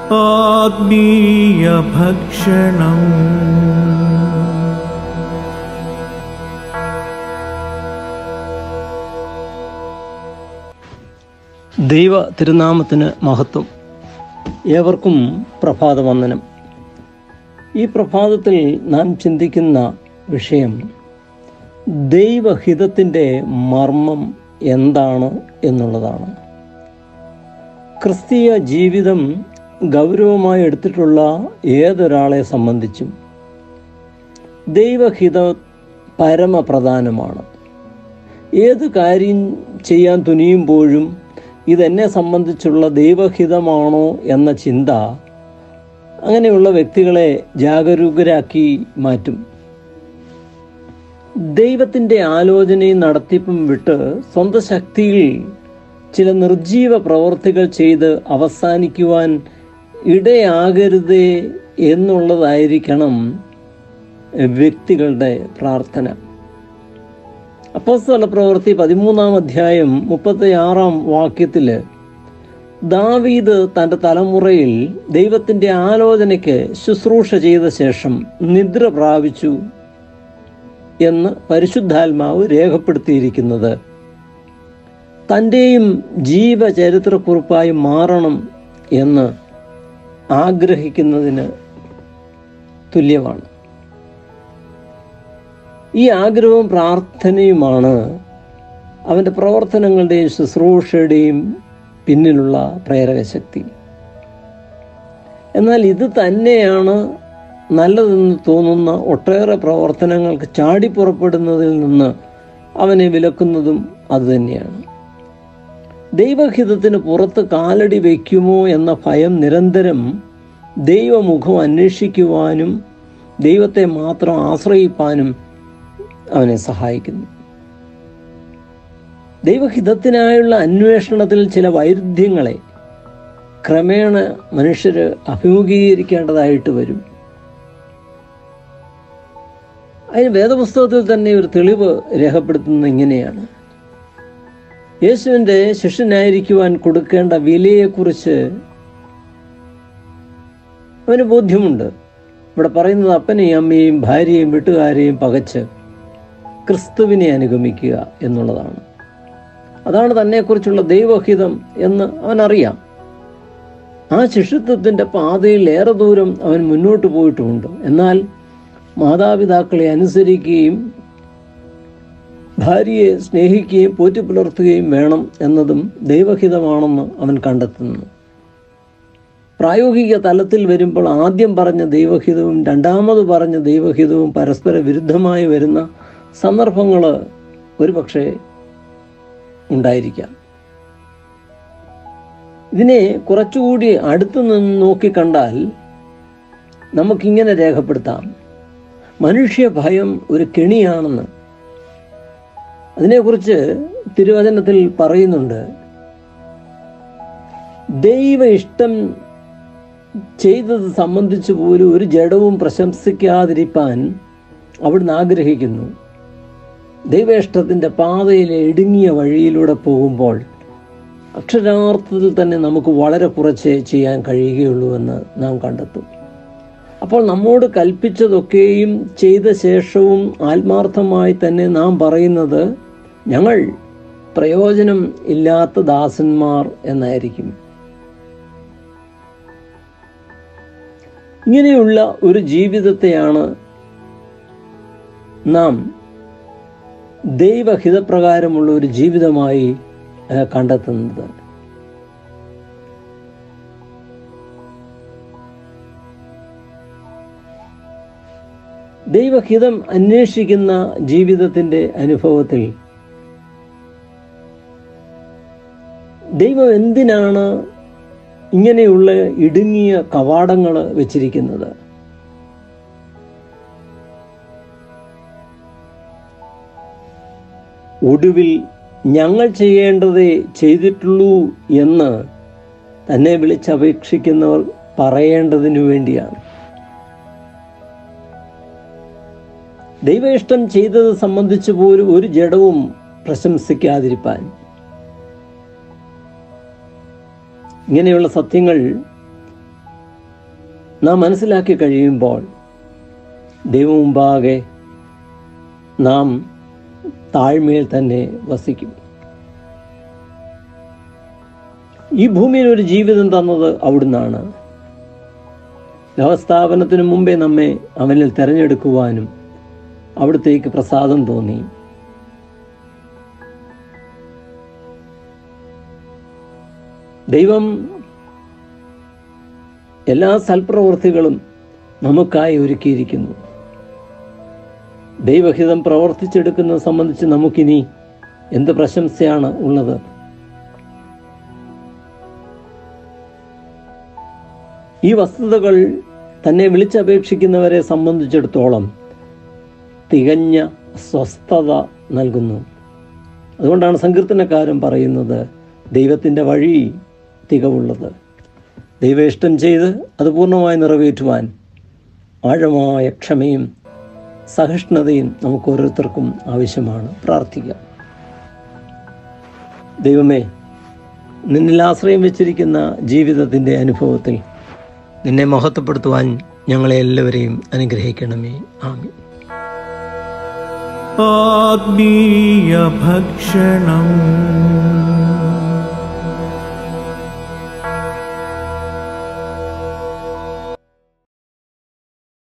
ആത്മീയ ഭക്ഷണം ദൈവ തിരുനാമത്തിന് മഹത്വം ഏവർക്കും പ്രഭാതവന്ദനം ഈ പ്രഭാതത്തിൽ നാം ചിന്തിക്കുന്ന വിഷയം ദൈവഹിതത്തിൻ്റെ മർമ്മം എന്താണ് എന്നുള്ളതാണ് ക്രിസ്തീയ ജീവിതം ഗൗരവമായി എടുത്തിട്ടുള്ള ഏതൊരാളെ സംബന്ധിച്ചും ദൈവഹിത പരമപ്രധാനമാണ് ഏത് കാര്യം ചെയ്യാൻ തുനിയുമ്പോഴും ഇതെന്നെ സംബന്ധിച്ചുള്ള ദൈവഹിതമാണോ എന്ന ചിന്ത അങ്ങനെയുള്ള വ്യക്തികളെ ജാഗരൂകരാക്കി മാറ്റും ദൈവത്തിൻ്റെ ആലോചനയും നടത്തിപ്പും വിട്ട് സ്വന്തം ശക്തിയിൽ ചില നിർജീവ പ്രവർത്തികൾ ചെയ്ത് അവസാനിക്കുവാൻ ഇടയാകരുതേ എന്നുള്ളതായിരിക്കണം വ്യക്തികളുടെ പ്രാർത്ഥന അപ്പോസ്തല പ്രവൃത്തി പതിമൂന്നാം അധ്യായം മുപ്പത്തി ആറാം വാക്യത്തിൽ ദാവീദ് തൻ്റെ തലമുറയിൽ ദൈവത്തിൻ്റെ ആലോചനയ്ക്ക് ശുശ്രൂഷ ചെയ്ത ശേഷം നിദ്ര പ്രാപിച്ചു എന്ന് പരിശുദ്ധാത്മാവ് രേഖപ്പെടുത്തിയിരിക്കുന്നത് തൻ്റെയും ജീവചരിത്രക്കുറിപ്പായി മാറണം എന്ന് ആഗ്രഹിക്കുന്നതിന് തുല്യമാണ് ഈ ആഗ്രഹവും പ്രാർത്ഥനയുമാണ് അവൻ്റെ പ്രവർത്തനങ്ങളുടെയും ശുശ്രൂഷയുടെയും പിന്നിലുള്ള പ്രേരക ശക്തി എന്നാൽ ഇത് തന്നെയാണ് നല്ലതെന്ന് തോന്നുന്ന ഒട്ടേറെ പ്രവർത്തനങ്ങൾക്ക് ചാടിപ്പുറപ്പെടുന്നതിൽ നിന്ന് അവനെ വിലക്കുന്നതും അതുതന്നെയാണ് ദൈവഹിതത്തിന് പുറത്ത് കാലടി വയ്ക്കുമോ എന്ന ഭയം നിരന്തരം ദൈവമുഖം അന്വേഷിക്കുവാനും ദൈവത്തെ മാത്രം ആശ്രയിപ്പാനും അവനെ സഹായിക്കുന്നു ദൈവഹിതത്തിനായുള്ള അന്വേഷണത്തിൽ ചില വൈരുദ്ധ്യങ്ങളെ ക്രമേണ മനുഷ്യർ അഭിമുഖീകരിക്കേണ്ടതായിട്ട് വരും അതിന് വേദപുസ്തകത്തിൽ തന്നെ ഒരു തെളിവ് രേഖപ്പെടുത്തുന്നത് ഇങ്ങനെയാണ് യേശുവിൻ്റെ ശിഷ്യനായിരിക്കുവാൻ കൊടുക്കേണ്ട വിലയെക്കുറിച്ച് അവന് ബോധ്യമുണ്ട് ഇവിടെ പറയുന്നത് അപ്പനെയും അമ്മയെയും ഭാര്യയെയും വീട്ടുകാരെയും പകച്ച് ക്രിസ്തുവിനെ അനുഗമിക്കുക എന്നുള്ളതാണ് അതാണ് തന്നെക്കുറിച്ചുള്ള ദൈവഹിതം എന്ന് അവനറിയാം ആ ശിഷ്യത്വത്തിൻ്റെ പാതയിൽ ഏറെ ദൂരം അവൻ മുന്നോട്ട് പോയിട്ടുമുണ്ട് എന്നാൽ മാതാപിതാക്കളെ അനുസരിക്കുകയും ഭാര്യയെ സ്നേഹിക്കുകയും പോറ്റി പുലർത്തുകയും വേണം എന്നതും ദൈവഹിതമാണെന്ന് അവൻ കണ്ടെത്തുന്നു പ്രായോഗിക തലത്തിൽ വരുമ്പോൾ ആദ്യം പറഞ്ഞ ദൈവഹിതവും രണ്ടാമത് പറഞ്ഞ ദൈവഹിതവും പരസ്പര വിരുദ്ധമായി വരുന്ന സന്ദർഭങ്ങൾ ഒരുപക്ഷെ ഉണ്ടായിരിക്കാം ഇതിനെ കുറച്ചുകൂടി അടുത്തു നിന്ന് നോക്കിക്കണ്ടാൽ നമുക്കിങ്ങനെ രേഖപ്പെടുത്താം മനുഷ്യ ഭയം ഒരു കെണിയാണെന്ന് അതിനെക്കുറിച്ച് തിരുവചനത്തിൽ പറയുന്നുണ്ട് ദൈവ ഇഷ്ടം ചെയ്തത് സംബന്ധിച്ച് പോലും ഒരു ജഡവും പ്രശംസിക്കാതിരിക്കാൻ അവിടുന്ന് ആഗ്രഹിക്കുന്നു ദൈവേഷ്ടത്തിൻ്റെ പാതയിലെ ഇടുങ്ങിയ വഴിയിലൂടെ പോകുമ്പോൾ അക്ഷരാർത്ഥത്തിൽ തന്നെ നമുക്ക് വളരെ കുറച്ചേ ചെയ്യാൻ കഴിയുകയുള്ളൂ എന്ന് നാം കണ്ടെത്തും അപ്പോൾ നമ്മോട് കൽപ്പിച്ചതൊക്കെയും ചെയ്ത ശേഷവും ആത്മാർത്ഥമായി തന്നെ നാം പറയുന്നത് ഞങ്ങൾ പ്രയോജനം ഇല്ലാത്ത ദാസന്മാർ എന്നായിരിക്കും ഇങ്ങനെയുള്ള ഒരു ജീവിതത്തെയാണ് നാം ദൈവഹിതപ്രകാരമുള്ള ഒരു ജീവിതമായി ഏഹ്, കണ്ടെത്തുന്നത് ദൈവഹിതം അന്വേഷിക്കുന്ന ജീവിതത്തിൻ്റെ അനുഭവത്തിൽ ദൈവം എന്തിനാണ് ഇങ്ങനെയുള്ള ഇടുങ്ങിയ കവാടങ്ങൾ വെച്ചിരിക്കുന്നത് ഒടുവിൽ ഞങ്ങൾ ചെയ്യേണ്ടതേ ചെയ്തിട്ടുള്ളൂ എന്ന് തന്നെ വിളിച്ചപേക്ഷിക്കുന്നവർ പറയേണ്ടതിനു വേണ്ടിയാണ് ദൈവ ഇഷ്ടം ചെയ്തത് സംബന്ധിച്ച് പോലും ഒരു ജഡവും പ്രശംസിക്കാതിരിപ്പാൻ ഇങ്ങനെയുള്ള സത്യങ്ങൾ നാം മനസ്സിലാക്കി കഴിയുമ്പോൾ ദൈവം മുമ്പാകെ നാം താഴ്മയിൽ തന്നെ വസിക്കും ഈ ഭൂമിയിൽ ഒരു ജീവിതം തന്നത് അവിടുന്നാണ് ലോകസ്ഥാപനത്തിന് മുമ്പേ നമ്മെ അവനിൽ തിരഞ്ഞെടുക്കുവാനും അവിടത്തേക്ക് പ്രസാദം തോന്നി ദൈവം എല്ലാ സൽപ്രവൃത്തികളും നമുക്കായി ഒരുക്കിയിരിക്കുന്നു ദൈവഹിതം പ്രവർത്തിച്ചെടുക്കുന്നത് സംബന്ധിച്ച് നമുക്കിനി എന്ത് പ്രശംസയാണ് ഉള്ളത് ഈ വസ്തുതകൾ തന്നെ വിളിച്ചപേക്ഷിക്കുന്നവരെ സംബന്ധിച്ചിടത്തോളം തികഞ്ഞ സ്വസ്ഥത നൽകുന്നു അതുകൊണ്ടാണ് സങ്കീർത്തനക്കാരൻ പറയുന്നത് ദൈവത്തിൻ്റെ വഴി തികവുള്ളത് ദൈവം ഇഷ്ടം ചെയ്ത് അത് പൂർണ്ണമായി നിറവേറ്റുവാൻ ആഴമായ ക്ഷമയും സഹിഷ്ണുതയും നമുക്ക് ഓരോരുത്തർക്കും ആവശ്യമാണ് പ്രാർത്ഥിക്കാം ദൈവമേ നിന്നിൽ ആശ്രയം വെച്ചിരിക്കുന്ന ജീവിതത്തിൻ്റെ അനുഭവത്തിൽ നിന്നെ മഹത്വപ്പെടുത്തുവാൻ ഞങ്ങളെ എല്ലാവരെയും അനുഗ്രഹിക്കണമേ ആമി ആത്മീയ ഭക്ഷണം